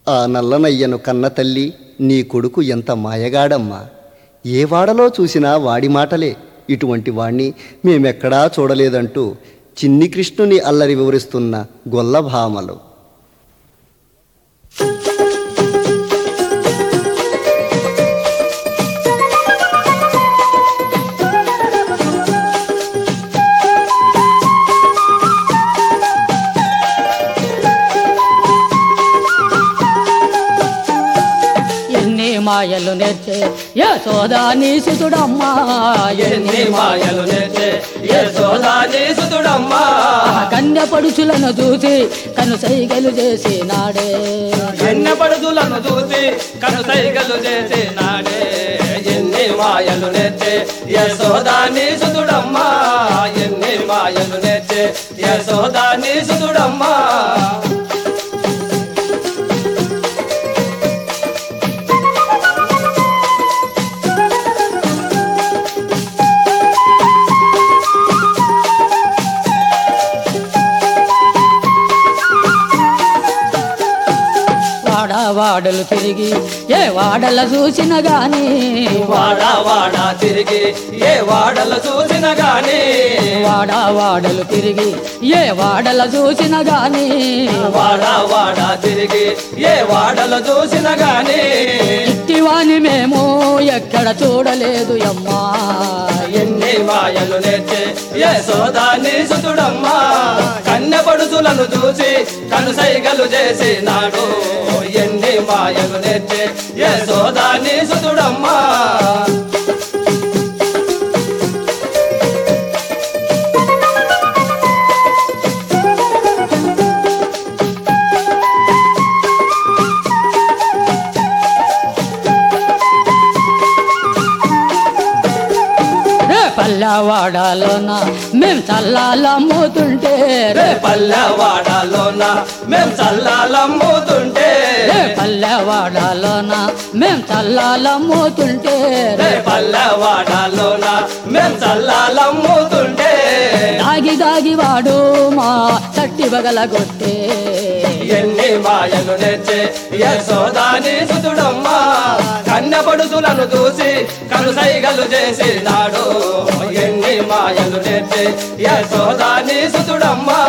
ఆ నల్లనయ్యను కన్న తల్లి నీ కొడుకు ఎంత మాయగాడమ్మా ఏ వాడలో చూసినా వాడి మాటలే ఇటువంటి వాణ్ణి మేమెక్కడా చూడలేదంటూ చిన్ని కృష్ణుని అల్లరి వివరిస్తున్న గొల్లభామలు ఎన్ని మాయలు నేర్చే యశోదా నీ సుతుడమ్మా ఎన్ని మాయలు నేర్చే యశోదాని సుతుడమ్మా కన్య పడుచులను చూసి కను సైగలు చేసి నాడే ఎన్ని పడుదులను చూసి కను సైగలు చేసి నాడే ఎన్ని మాయలు నేర్చే యశోదాని సుతుడమ్మా ఎన్ని మాయలు నేర్చే యశోదాని సుతుడమ్మా వాడవాడలు తిరిగి ఏ వాడల చూసిన గాని వాడ వాడ తిరిగి ఏ వాడల చూసిన గాని వాడవాడలు తిరిగి ఏ వాడల చూసిన గాని వాడ వాడ తిరిగి ఏ వాడల చూసిన గాని ఇట్టివాని మేము ఎక్కడ చూడలేదు అమ్మా ఎన్ని మాయలు నేర్చే యశోదాని సుతుడమ్మా కన్నె పడుతులను చూసి కను సైగలు చేసి నాడు ఎన్ని మాయలు నేర్చే యశోదాని సుతుడమ్మా రే పల్లెవాడలోన మేం చల్లాలమ్ముతుంటే రే పల్లెవాడలోన మేం చల్లాలమ్ముతుంటే రే పల్లెవాడలోన మేం చల్లాలమ్ముతుంటే రే పల్లెవాడలోన మేం చల్లాలమ్ముతుంటే దాగి దాగి వాడు మా తట్టి బగలగొట్టే ఎన్ని మాయలు నేర్చే యశోదాని సుతుడమ్మా కన్నె పడుతులను చూసి కను సైగలు చేసి నాడు ఎన్ని మాయలు నేర్చే యశోదాని సుతుడమ్మా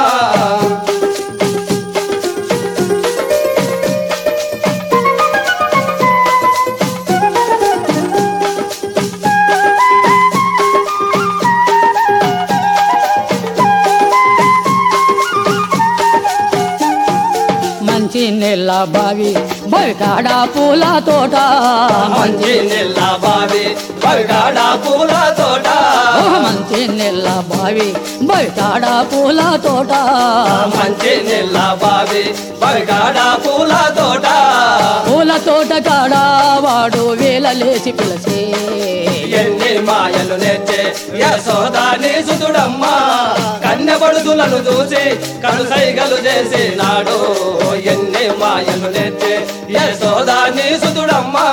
మంచి నెల్ల బావి బయకాడ పూల తోట మంచి నెల్ల బావి బగాడ పూల తోట ఓ మంచి నెల్ల బావి బయకాడ పూల తోట మంచి నెల్ల బావి బగాడ పూల తోట పూల తోట కాడ వాడు వేలలేసి పిలిచే ఎన్ని మాయలు నేర్చే యశోదాని సుతుడమ్మా కన్నె పడుతులను చూసి కను సైగలు చేసి నాడు ఎన్ని మాయలు నేర్చే యశోదాని సుతుడమ్మా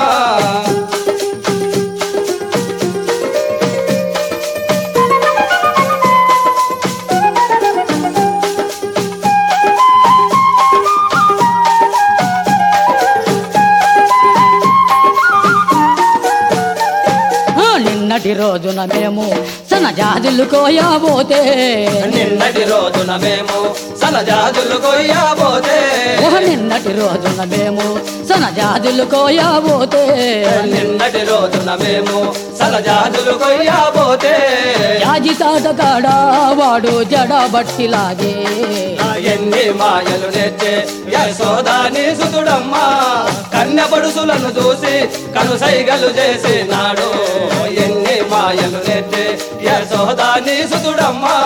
ఆ, నిన్నటి రోజున మేము సన జాజులు కోయబోతే నిన్నటి రోజున మేము సనజాజులు కొయ్యబోతే ఓ నిన్నటి రోజున మేము సన జాజులు కోయబోతే నిన్నటి రోజున మేము సనజాజులు కొయ్యబోతే యాజి తాట కాడ వాడు జడ బట్టి లాగే ఎన్ని మాయలు నేర్చే యశోదాని సుతుడమ్మా కన్నె పడుసులను చూసి కను సైగలు చేసి నాడు ఎన్ని మాయలు నేర్చే యశోదాని సుతుడమ్మా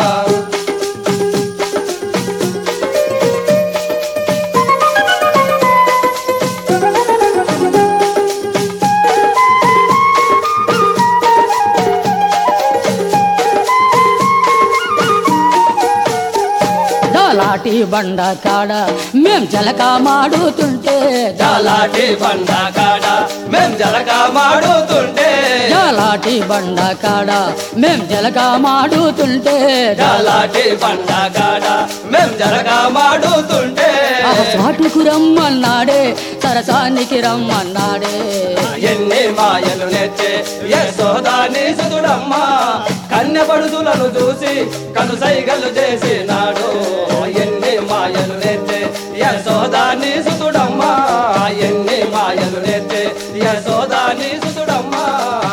లాటి బండ కాడ మేం జలక మాడుతుంటే జాలాటి బండ కాడ మేం జలక మాడుతుంటే జాలాటి బండ కాడ మేం జలక మాడుతుంటే జాలాటి బండ కాడ మేం జలక మాడుతుంటే చాటుకు రమ్మన్నాడే సరసానికి రమ్మన్నాడే ఎన్ని మాయలు నెచ్చే యశోదాని సుతుడమ్మా కన్య పడుతులను చూసి కను సైగలు చేసినాడు ఎన్ని మాయలు నెచ్చే యశోదాని సుతుడమ్మా ఎన్ని మాయలు నెచ్చే యశోదాని సుతుడమ్మా